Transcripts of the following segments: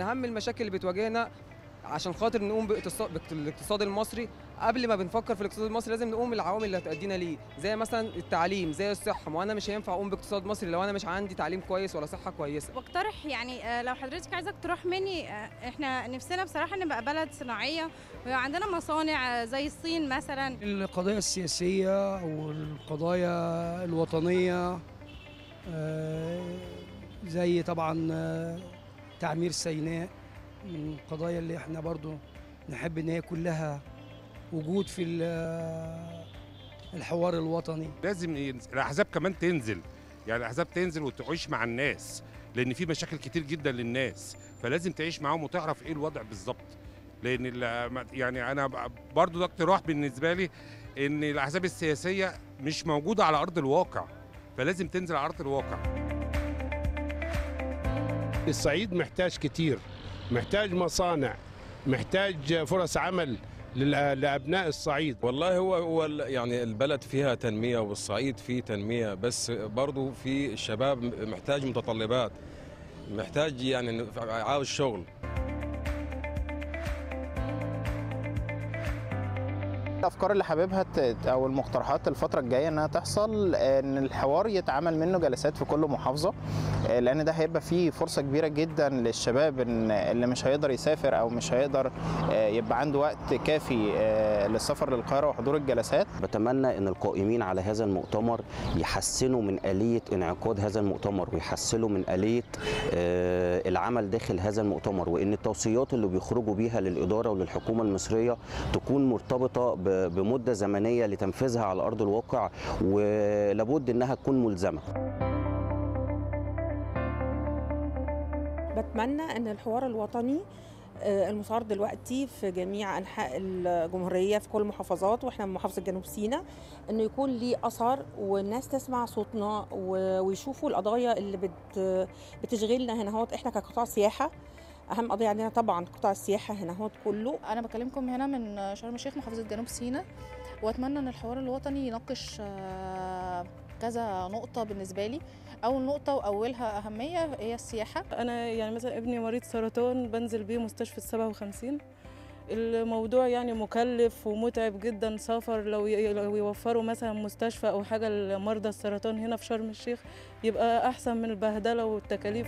من اهم المشاكل اللي بتواجهنا عشان خاطر نقوم باقتصاد بالاقتصاد المصري قبل ما بنفكر في الاقتصاد المصري لازم نقوم بالعوامل اللي هتأدينا ليه زي مثلا التعليم زي الصحه ما انا مش هينفع اقوم باقتصاد مصري لو انا مش عندي تعليم كويس ولا صحه كويسه بقترح يعني آه، لو حضرتك عايزه اقتراح مني آه، احنا نفسنا بصراحه نبقى بلد صناعيه ويبقى عندنا مصانع آه، زي الصين مثلا القضايا السياسية والقضايا الوطنية آه، زي طبعا آه، تعمير سيناء من القضايا اللي احنا برضو نحب ان هي كلها وجود في ال- الحوار الوطني لازم ينزل. الاحزاب كمان تنزل يعني الاحزاب تنزل وتعيش مع الناس لان في مشاكل كتير جدا للناس فلازم تعيش معاهم وتعرف ايه الوضع بالظبط لان ال- يعني انا ب- برضو ده اقتراح بالنسبه لي ان الاحزاب السياسيه مش موجوده على ارض الواقع فلازم تنزل على ارض الواقع الصعيد محتاج كتير محتاج مصانع محتاج فرص عمل لل- لابناء الصعيد والله هو هو ال- يعني البلد فيها تنمية والصعيد فيه تنمية بس برضو في الشباب محتاج متطلبات محتاج يعني عاوز شغل الافكار اللي حاببها ت- او المقترحات الفتره الجايه انها تحصل ان الحوار يتعمل منه جلسات في كل محافظه آه، لان ده هيبقى فيه فرصه كبيره جدا للشباب إن اللي مش هيقدر يسافر او مش هيقدر آه، يبقى عنده وقت كافي آه، للسفر للقاهره وحضور الجلسات بتمنى ان القائمين على هذا المؤتمر يحسنوا من آلية انعقاد هذا المؤتمر ويحسنوا من آلية آه، العمل داخل هذا المؤتمر وان التوصيات اللي بيخرجوا بيها للإدارة وللحكومة المصرية تكون مرتبطة ب- بمدة زمنية لتنفيذها على أرض الواقع ولابد انها تكون ملزمة بتمنى ان الحوار الوطني آه، المسار دلوقتي في جميع انحاء الجمهوريه في كل المحافظات واحنا من محافظه جنوب سيناء انه يكون ليه اثر والناس تسمع صوتنا و- ويشوفوا القضايا اللي بت بتشغلنا هنا هوت احنا كقطاع سياحه اهم قضيه عندنا طبعا قطاع السياحه هنا هوت كله انا بكلمكم هنا من شرم الشيخ محافظه جنوب سيناء واتمنى ان الحوار الوطني يناقش آه، كذا نقطه بالنسبه لي اول نقطه واولها اهميه هي السياحه انا يعني مثلا ابني مريض سرطان بنزل بيه مستشفى السبعة وخمسين الموضوع يعني مكلف ومتعب جدا سفر لو ي- لو يوفروا مثلا مستشفى او حاجه لمرضى السرطان هنا في شرم الشيخ يبقى احسن من البهدله والتكاليف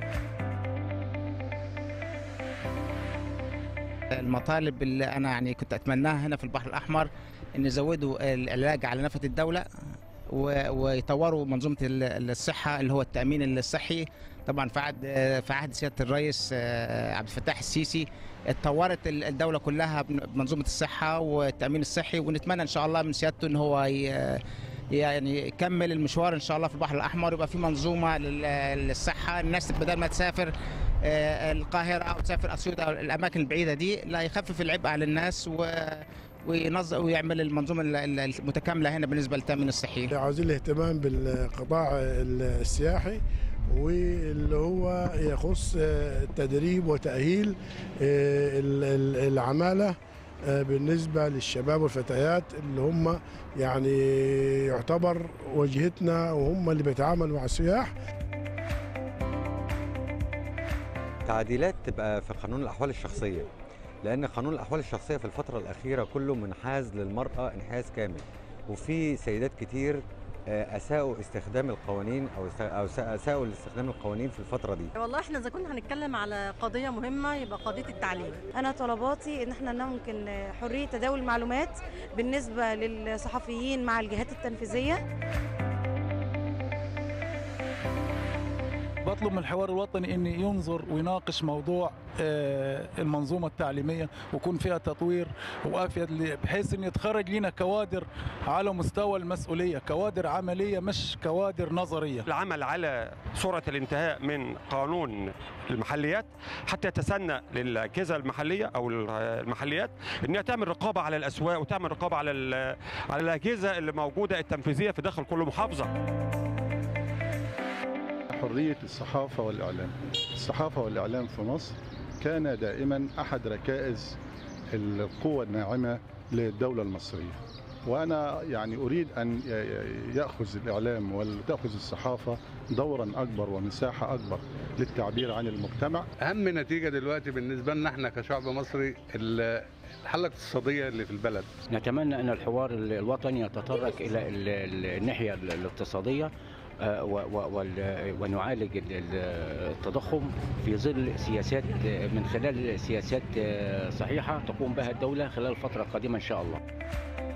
المطالب اللي انا يعني كنت اتمناها هنا في البحر الاحمر ان يزودوا العلاج على نفقه الدوله و- ويطوروا منظومه ال- الصحه اللي هو التامين الصحي طبعا في عهد في عهد سياده الرئيس آه، عبد الفتاح السيسي اتطورت ال- الدوله كلها بمنظومه الصحه والتامين الصحي ونتمنى ان شاء الله من سيادته ان هو ي- يعني يكمل المشوار ان شاء الله في البحر الاحمر يبقى في منظومه لل- للصحه الناس بدل ما تسافر آه، القاهره او تسافر اسيوط او الاماكن البعيده دي لا يخفف العبء على الناس و وينظم ويعمل المنظومه ال- ال- المتكامله هنا بالنسبه للتامين الصحي. عاوزين الاهتمام بالقطاع السياحي واللي هو يخص تدريب وتأهيل ال- ال- العمالة بالنسبة للشباب والفتيات اللي هم يعني يعتبر وجهتنا وهم اللي بيتعاملوا مع السياح تعديلات تبقى في قانون الاحوال الشخصيه لان قانون الاحوال الشخصيه في الفتره الاخيره كله منحاز للمراه انحاز كامل وفي سيدات كتير آه، اساءوا استخدام القوانين او است- او س- اساءوا لاستخدام القوانين في الفتره دي والله احنا اذا كنا هنتكلم على قضيه مهمه يبقى قضيه التعليم انا طلباتي ان احنا ممكن حريه تداول المعلومات بالنسبه للصحفيين مع الجهات التنفيذيه بطلب من الحوار الوطني ان ينظر ويناقش موضوع آه، المنظومه التعليميه ويكون فيها تطوير وافيد ل- بحيث ان يتخرج لنا كوادر على مستوى المسؤوليه كوادر عمليه مش كوادر نظريه العمل على سرعة الانتهاء من قانون المحليات حتى يتسنى للأجهزة المحلية أو المحليات أنها تعمل رقابة على الأسواق وتعمل رقابة على ال- على الأجهزة اللي موجودة التنفيذية في داخل كل محافظة حرية الصحافة والإعلام الصحافة والإعلام في مصر كان دائما أحد ركائز القوة الناعمة للدولة المصرية وأنا يعني أريد أن ي- يأخذ الإعلام وتأخذ الصحافة دورا أكبر ومساحة أكبر للتعبير عن المجتمع اهم نتيجه دلوقتي بالنسبه لنا احنا كشعب مصري ال- الحاله الاقتصاديه اللي في البلد نتمنى ان الحوار ال- الوطني يتطرق الى ال- ال- الناحيه ال- الاقتصاديه آه، و- و- وال- ونعالج ال- ال- التضخم في ظل سياسات آه، من خلال سياسات آه، صحيحه تقوم بها الدوله خلال الفتره القادمه ان شاء الله.